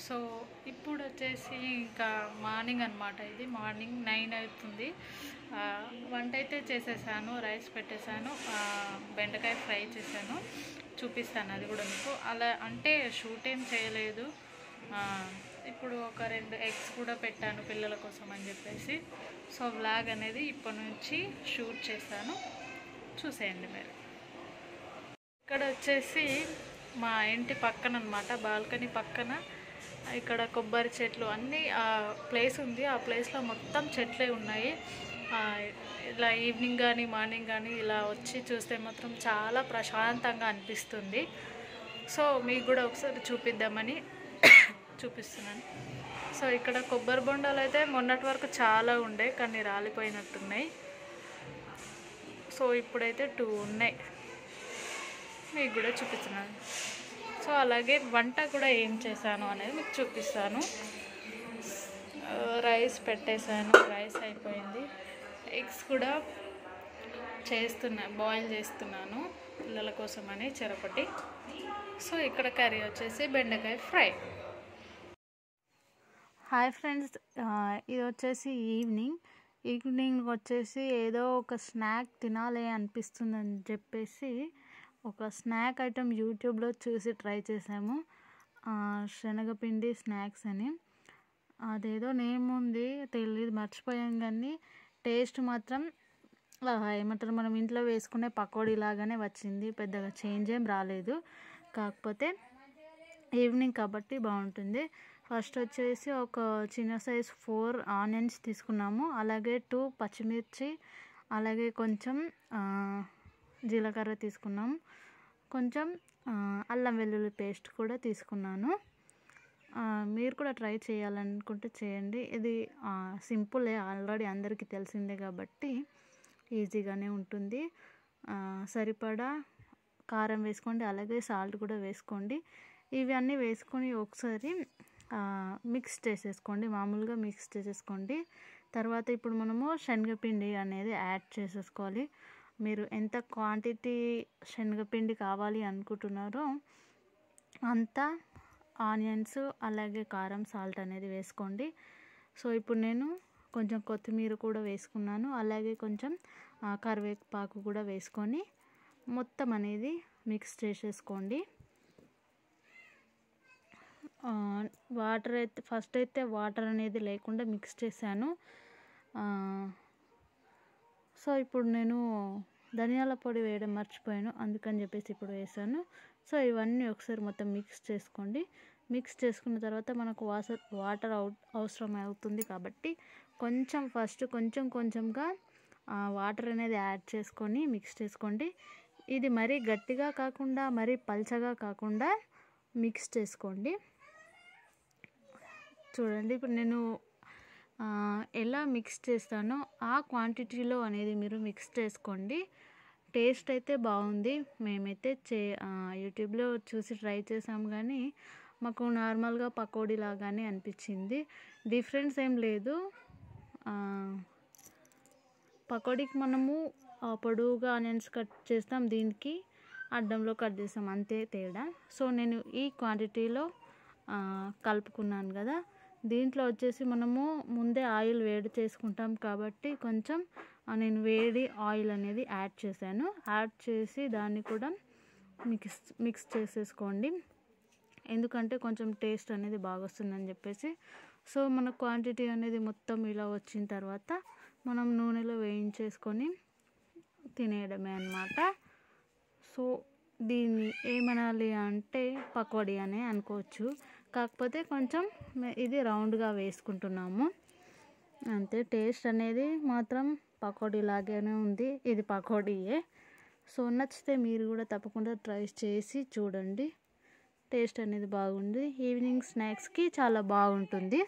So ఇప్పుడు వచ్చేసి ఇంకా మార్నింగ్ అనమాట ఇది మార్నింగ్ నైన్ అవుతుంది ఆ, వంట అయితే చేసేసాను రైస్ పెట్టేశాను ఆ, బెండకాయ ఫ్రై చేశాను చూపిస్తాను అది కూడా మీకు అలా అంటే షూట్ ఏం చేయలేదు ఆ, ఇప్పుడు ఒక రెండు ఎగ్స్ కూడా పెట్టాను పిల్లల కోసం అని చెప్పేసి సో వ్లాగ్ అనేది ఇప్పటి నుంచి షూట్ చేస్తాను చూసేయండి మీరు ఇక్కడ వచ్చేసి మా ఇంటి పక్కన అనమాట బాల్కనీ పక్కన ఇక్కడ కొబ్బరి చెట్లు అన్నీ ఆ ప్లేస్ ఉంది ఆ ప్లేస్లో మొత్తం చెట్లే ఉన్నాయి ఆ, ఇలా ఈవినింగ్ కానీ మార్నింగ్ కానీ ఇలా వచ్చి చూస్తే మాత్రం చాలా ప్రశాంతంగా అనిపిస్తుంది సో మీకు కూడా ఒకసారి చూపిద్దామని చూపిస్తున్నాను సో ఇక్కడ కొబ్బరి బొండాలు అయితే మొన్నటి వరకు చాలా ఉండే కానీ రాలిపోయినట్టున్నాయి సో ఇప్పుడైతే టూ ఉన్నాయి మీకు కూడా చూపిస్తున్నాను సో అలాగే వంట కూడా ఏం చేశాను అనేది మీకు చూపిస్తాను ఆ, రైస్ పెట్టేశాను రైస్ అయిపోయింది ఎగ్స్ కూడా చేస్తున్నా బాయిల్ చేస్తున్నాను పిల్లల కోసం అని చెరపటి సో ఇక్కడ కర్రీ వచ్చేసి బెండకాయ ఫ్రై హాయ్ ఫ్రెండ్స్ ఇది వచ్చేసి ఈవినింగ్ ఈవినింగ్ వచ్చేసి ఏదో ఒక స్నాక్ తినాలి అనిపిస్తుందని చెప్పేసి ఒక స్నాక్ ఐటెం యూట్యూబ్లో చూసి ట్రై చేసాము ఆ, శనగపిండి స్నాక్స్ అని అదేదో నేమ్ ఉంది తెలియదు మర్చిపోయాం కానీ టేస్ట్ మాత్రం ఆ, ఏమంటారు మనం ఇంట్లో వేసుకునే పకోడీ లాగానే వచ్చింది పెద్దగా చేంజ్ ఏం రాలేదు కాకపోతే ఈవినింగ్ కాబట్టి బాగుంటుంది ఫస్ట్ వచ్చేసి ఒక చిన్న సైజ్ ఫోర్ ఆనియన్స్ తీసుకున్నాము అలాగే టూ పచ్చిమిర్చి అలాగే కొంచెం ఆ, జీలకర్ర తీసుకున్నాం కొంచెం ఆ, అల్లం వెల్లుల్లి పేస్ట్ కూడా తీసుకున్నాను ఆ, మీరు కూడా ట్రై చేయాలనుకుంటే చేయండి ఇది ఆ, సింపులే ఆల్రెడీ అందరికీ తెలిసిందే కాబట్టి ఈజీగానే ఉంటుంది ఆ, సరిపడా కారం వేసుకోండి అలాగే సాల్ట్ కూడా వేసుకోండి ఇవి అన్నీ వేసుకొని ఒకసారి ఆ, మిక్స్ చేసేసుకోండి మామూలుగా మిక్స్ చేసేసుకోండి తర్వాత ఇప్పుడు మనము శనగపిండి అనేది యాడ్ చేసేసుకోవాలి మీరు ఎంత క్వాంటిటీ శనగపిండి కావాలి అనుకుంటున్నారో అంత ఆనియన్స్ అలాగే కారం సాల్ట్ అనేది వేసుకోండి సో ఇప్పుడు నేను కొంచెం కొత్తిమీర కూడా వేసుకున్నాను అలాగే కొంచెం ఆ, కరివేపాకు కూడా వేసుకొని మొత్తం అనేది మిక్స్ చేసేసుకోండి ఆ, వాటర్ అయితే ఫస్ట్ అయితే వాటర్ అనేది లేకుండా మిక్స్ చేశాను ఆ, సో ఇప్పుడు నేను ధనియాల పొడి వేయడం మర్చిపోయాను అందుకని చెప్పేసి ఇప్పుడు వేసాను సో ఇవన్నీ ఒకసారి మొత్తం మిక్స్ చేసుకోండి మిక్స్ చేసుకున్న తర్వాత మనకు వాస వాటర్ అవుట్ అవసరం అవుతుంది కాబట్టి కొంచెం ఫస్ట్ కొంచెం కొంచెంగా వాటర్ అనేది యాడ్ చేసుకొని మిక్స్ చేసుకోండి ఇది మరీ గట్టిగా కాకుండా మరీ పల్చగా కాకుండా మిక్స్ చేసుకోండి చూడండి ఇప్పుడు నేను ఆ, ఎలా మిక్స్ చేస్తానో ఆ క్వాంటిటీలో అనేది మీరు మిక్స్ చేసుకోండి టేస్ట్ అయితే బాగుంది మేమైతే చే ఆ, యూట్యూబ్లో చూసి ట్రై చేసాం కానీ మాకు నార్మల్గా పకోడీ లాగానే అనిపించింది డిఫరెన్స్ ఏం లేదు ఆ, పకోడీకి మనము ఆ, పొడవుగా ఆనియన్స్ కట్ చేస్తాం దీనికి అడ్డంలో కట్ చేస్తాం అంతే తేడా సో నేను ఈ క్వాంటిటీలో ఆ, కలుపుకున్నాను కదా దీంట్లో వచ్చేసి మనము ముందే ఆయిల్ వేడి చేసుకుంటాం కాబట్టి కొంచెం ఆ, నేను వేడి ఆయిల్ అనేది యాడ్ చేశాను యాడ్ చేసి దాన్ని కూడా మిక్స్ మిక్స్ చేసేసుకోండి ఎందుకంటే కొంచెం టేస్ట్ అనేది బాగా వస్తుందని చెప్పేసి సో మన క్వాంటిటీ అనేది మొత్తం ఇలా వచ్చిన తర్వాత మనం నూనెలో వేయించేసుకొని తినేయడమే అన్నమాట సో దీన్ని ఏమనాలి అంటే పకోడీ అనే అనుకోవచ్చు కాకపోతే కొంచెం మే- ఇది రౌండ్గా వేసుకుంటున్నాము అంతే టేస్ట్ అనేది మాత్రం పకోడీ లాగానే ఉంది ఇది పకోడీయే సో నచ్చితే మీరు కూడా తప్పకుండా ట్రై చేసి చూడండి టేస్ట్ అనేది బాగుంది ఈవినింగ్ స్నాక్స్కి చాలా బాగుంటుంది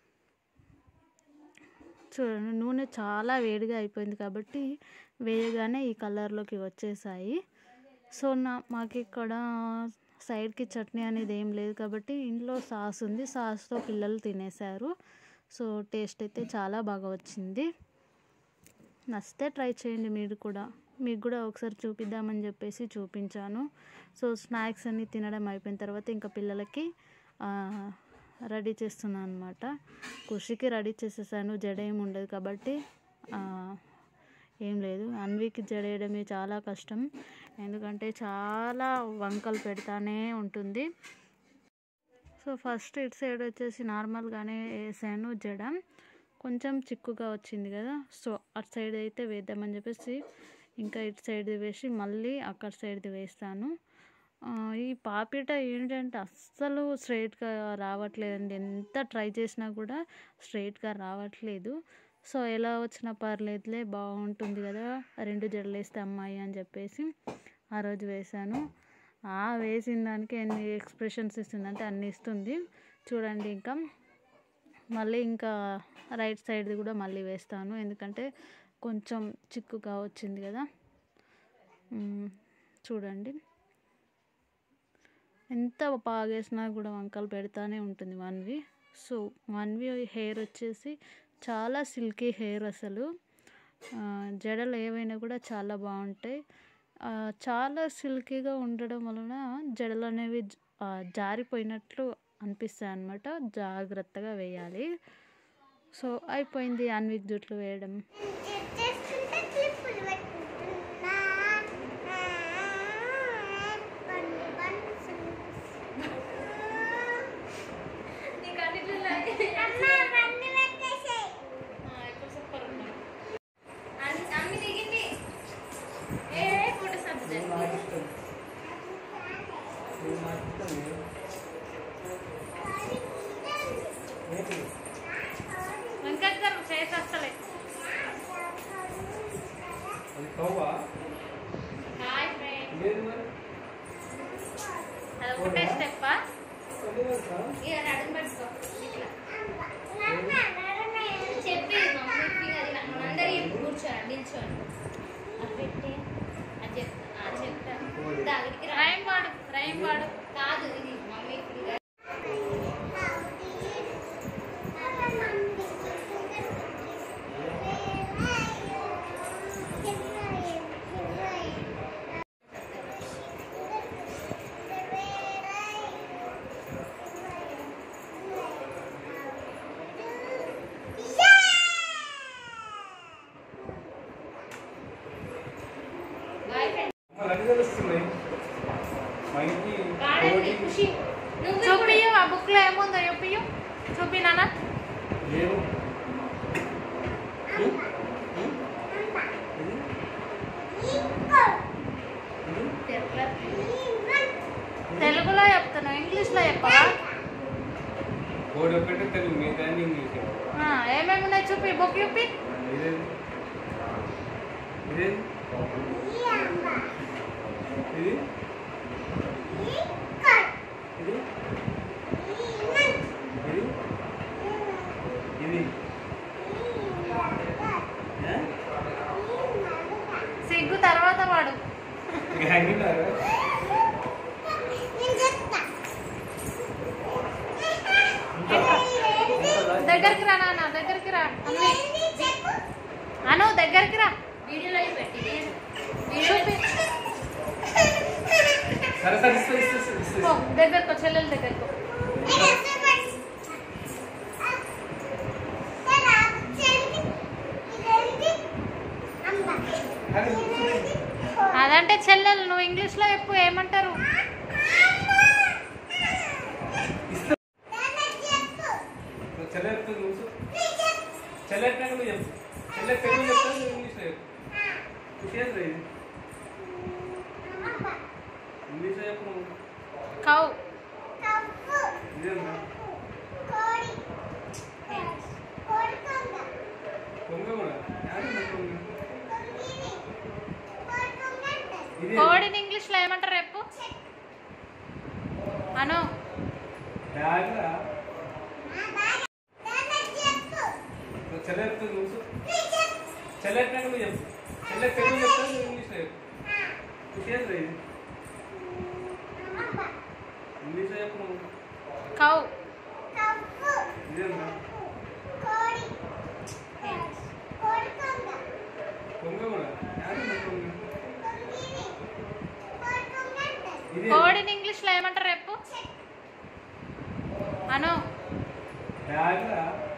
చూడండి నూనె చాలా వేడిగా అయిపోయింది కాబట్టి వేయగానే ఈ కలర్లోకి వచ్చేసాయి సో నా మాకు ఇక్కడ సైడ్కి చట్నీ అనేది ఏం లేదు కాబట్టి ఇంట్లో సాస్ ఉంది సాస్తో పిల్లలు తినేశారు సో టేస్ట్ అయితే చాలా బాగా వచ్చింది నచ్చితే ట్రై చేయండి మీరు కూడా మీకు కూడా ఒకసారి చూపిద్దామని చెప్పేసి చూపించాను సో స్నాక్స్ అన్ని తినడం అయిపోయిన తర్వాత ఇంకా పిల్లలకి ఆ, రెడీ చేస్తున్నాను అనమాట ఖుషికి రెడీ చేసేసాను జడ ఏమి ఉండదు కాబట్టి ఆ, ఏం లేదు అన్వికి జడ వేయడమే చాలా కష్టం ఎందుకంటే చాలా వంకలు పెడతానే ఉంటుంది సో ఫస్ట్ ఇటు సైడ్ వచ్చేసి నార్మల్గానే వేసాను జడ కొంచెం చిక్కుగా వచ్చింది కదా సో అటు సైడ్ అయితే వేద్దామని చెప్పేసి ఇంకా ఇటు సైడ్ వేసి మళ్ళీ అక్కడ సైడ్ది వేస్తాను ఆ, ఈ పాపిట ఏంటంటే అస్సలు స్ట్రైట్గా రావట్లేదండి ఎంత ట్రై చేసినా కూడా స్ట్రైట్గా రావట్లేదు సో ఎలా వచ్చినా పర్లేదులే బాగుంటుంది కదా రెండు జడలు వేస్తే అమ్మాయి అని చెప్పేసి ఆ రోజు వేశాను ఆ వేసిన దానికి ఎన్ని ఎక్స్ప్రెషన్స్ ఇస్తుందంటే అన్ని ఇస్తుంది చూడండి ఇంకా మళ్ళీ ఇంకా రైట్ సైడ్ది కూడా మళ్ళీ వేస్తాను ఎందుకంటే కొంచెం చిక్కుగా వచ్చింది కదా మ్మ్. చూడండి ఎంత బాగా వేసినా కూడా వంకలు పెడతానే ఉంటుంది వన్వి సో వన్వి హెయిర్ వచ్చేసి చాలా సిల్కీ హెయిర్ అసలు ఆ, జడలు ఏవైనా కూడా చాలా బాగుంటాయి ఆ, చాలా సిల్కీగా ఉండడం వలన జడలు అనేవి జ- ఆ, జారిపోయినట్లు అనిపిస్తాయి అన్నమాట జాగ్రత్తగా వేయాలి సో అయిపోయింది అన్విక్ జుట్లు వేయడం చేసుకుంటే క్లిప్పులు పెట్టుకుంటున్నా బండి బండి అమ్మ బండి పెట్టేసేయ్ వెంకట్ గారు చేసేస్తలే అది కవ్వా హాయ్ ఫ్రెండ్ లేదు మరి అది ఒకటే స్టెప్ అది తెలుసా? చెప్పి మమ్మీ అది మనందరి కూర్చోండి నిల్చోండి అది పెట్టి అది చెప్తా ఆ చెప్తా దగ్గరికి రా రైమ్ వాడు రైమ్ వాడు కాదు ఇది మమ్మీ ఫింగర్ బాయ్ ఫ్రెండ్ మరి అన్ని తెలుస్తున్నాయి మా ఇంటి వాడండి కోడి ఖుషి నువ్వు చూపియు ఆ బుక్ లో ఏముందో చూపియు చూపి నాన్న లేవు ఉం? ఉం? ఇది? ఇది? తెలుగులో చెప్తాను ఇంగ్లీష్ లో చెప్పవా కోడి ఒకటే తెలుగు మిగతా అన్ని ఇంగ్లీష్ ఆ, ఏమేమి ఉన్నాయి చూపి బుక్ చూపి ఇదేది ఇదేది ఇది ఇది ఇది ఇది ఏ? సిగ్గు తర్వాత వాడు ఇక హంగినారా? దగ్గరికి రా నాన్న దగ్గరికి రా అన్వి. అను దగ్గరికి రా వీడియోలో పెట్టి చూపి సరే సరే ఇస్తా ఇస్తా ఇస్తా, ఇస్తా పో, దగ్గరకు చెల్లెల దగ్గరకు అరే, అదంటే చెల్లెలు నువ్వు ఇంగ్లీష్ లో చెప్పు ఏమంటారు ఇస్తా చెల్లె చెప్తుంది నువ్వు చెల్లె ఎట్లా నువ్వు చెప్పు చెల్లె తెలుగు చెప్తాను నువ్వు ఇంగ్లీష్లో చెప్పు ఖుషి ఏంద్రా ఇది ఇంగ్లీష్లో చెప్పు నువ్వు కౌ ఇదేంద్రా కొంగ కూడా యాడుంది కొంగ? ఇదే కోడిని ఇంగ్లీష్ లో ఏమంటారు చెప్పు అను బ్యాగ్రా నువ్వు చెల్లె చెప్తుంది నువ్వు చెల్లె ఎట్లా నువ్వు చెప్పు చెల్లె తెలుగు చెప్తాను నువ్వు ఇంగ్లీష్లో చెప్పు ఖుషి ఏంద్రా ఇది ఇంగ్లీష్లో చెప్పు నువ్వు కౌ ఇదేంద్రా కొంగ కూడా యాడుంది కొంగ? ఇదే కోడిని ఇంగ్లీష్ లో ఏమంటారు చెప్పు అను బ్యాగ్